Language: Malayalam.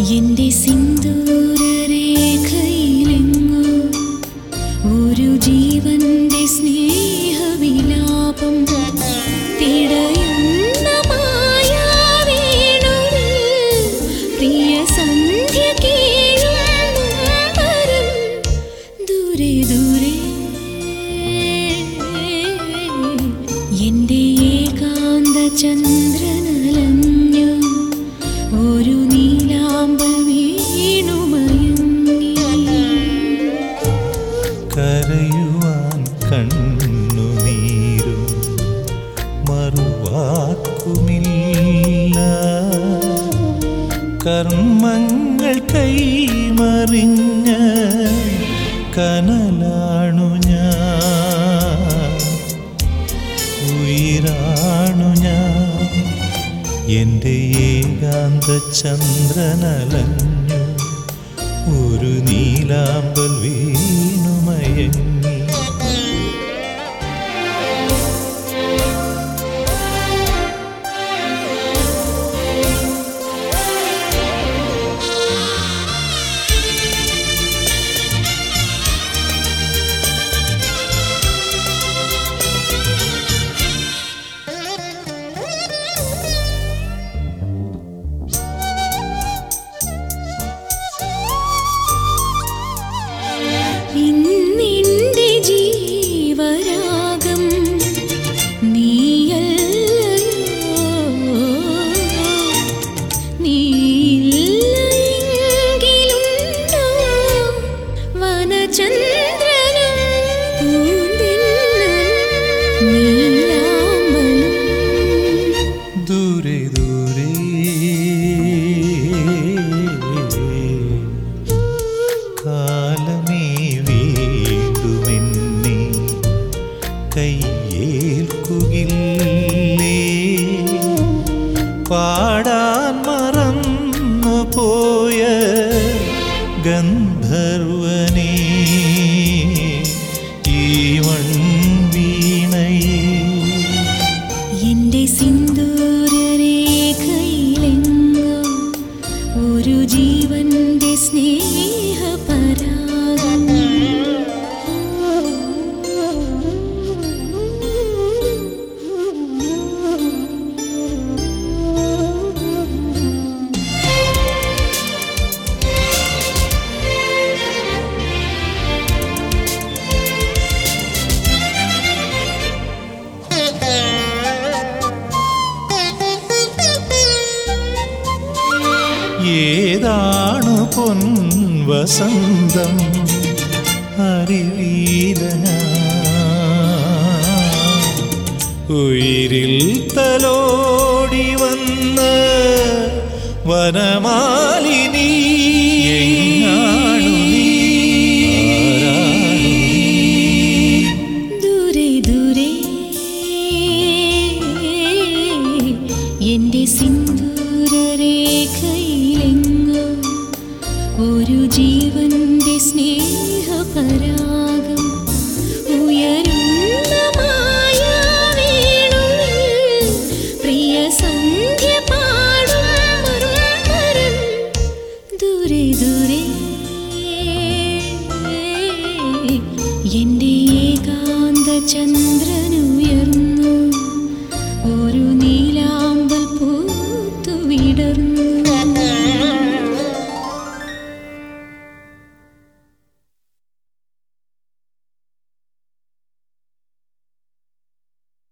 എന്റെ സിന്ദൂരരേഖയിലെങ്ങോ ഒരു ജീവന്റെ സ്നേഹവിലാപം തിടയുന്ന മായാവേണുവിൽ പ്രിയ സന്ധ്യ കേഴും നൊമ്പരം ദൂരെ ദൂരെ എന്റെ ഏകാന്ത ചന്ദ്രനലഞ്ഞു ഒരു നീലാമ്പൽ വീണുമയങ്ങി കരയുവാൻ കണ്ണുനീരും മറുവാക്കുമില്ല കർമ്മങ്ങൾ കൈമറിഞ്ഞ കനലാണു ഞാൻ ഉയിരാണു ഞാൻ എൻ്റെ ഏകാന്ത ചന്ദ്രനലഞ്ഞു ഒരു നീലാമ്പൽ വീണുമയങ്ങി ഇന്നെന്റെ ജീവരാഗം നീയല്ലയോ നീയില്ലെങ്കിലുണ്ടോ വനചന്ദ്രനും പൂന്തിന്നലും നീലാമ്പലും ദൂരെ ദൂരെ കാലമേ വീണ്ടുമെന്നെ കയ്യേൽക്കുകില്ലേ പാടാൻ മറന്നു പോയ ഗന്ധർവനേ ഈ വീണയേ എന്റെ സിന്ദൂരരേഖയിലെങ്ങോ ഒരു ജീവന്റെ സ്നേഹപരാഗം ഏതാണു പൊൻവസന്തം അറിവീല ഉയിരിൽ തലോടി വന്ന വനമാലിനി എങ്ങാണു നീ? ആരാണു നീ? ദൂരെ ദൂരെ എന്റെ സിന്ദൂരരേഖയിലെങ്ങോ ഒരു ജീവന്റെ സ്നേഹപരാഗം ഉയരുന്ന മായാവേണുവിൽ പ്രിയ സന്ധ്യ പാടും മറുമരം ദൂരെ ദൂരെ എന്റെ ഏകാന്ത ചന്ദ്ര